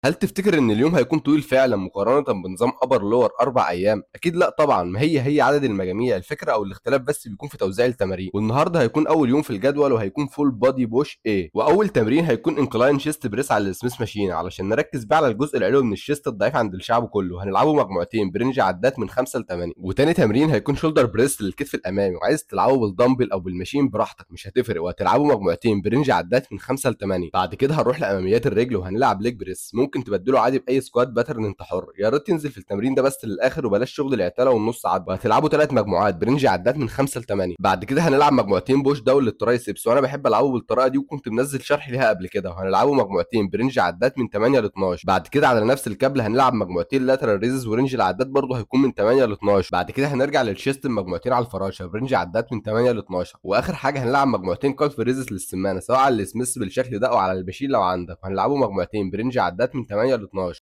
هل تفتكر ان اليوم هيكون طويل فعلا مقارنة بنظام ابر لور اربع ايام اكيد لا طبعا ما هي هي عدد المجاميع الفكرة او الاختلاف بس بيكون في توزيع التمارين والنهارده هيكون اول يوم في الجدول وهيكون فول بادي بوش ايه واول تمرين هيكون انكلاين شيست بريس على السميث ماشين علشان نركز بقى على الجزء العلوي من الشيست الضعيف عند الشعب كله هنلعبه مجموعتين برنج عدات من 5 ل 8 وتاني تمرين هيكون شولدر بريس للكتف الامامي وعايز تلعبه بالدمبل او بالماشين براحتك مش هتفرق وهتلعبه مجموعتين برنج عدات من 5 ل 8 بعد كده هنروح لاماميات الرجل وهنلعب ليج بريس ممكن تبدله عادي باي سكوات باترن انت حر يا ريت تنزل في التمرين ده بس للاخر وبلاش شغل العتاله والنص عد وهتلعبوا ثلاث مجموعات برنج عدات من 5 ل 8 بعد كده هنلعب مجموعتين بوش داون للترايسبس وانا بحب العبه بالطريقه دي وكنت منزل شرح ليها قبل كده وهنلعبه مجموعتين برنج عدات من 8 ل 12 بعد كده على نفس الكابل هنلعب مجموعتين لاترال ريزز ورينج العدات برضه هيكون من 8 ل 12 بعد كده هنرجع للشيست مجموعتين على الفراشه برنج عدات من 8 ل 12 واخر حاجه هنلعب مجموعتين كالف ريزز للسمانه سواء على السميث بالشكل ده او على البشيل لو عندك وهنلعبه مجموعتين برنج عدات من 8 ل 12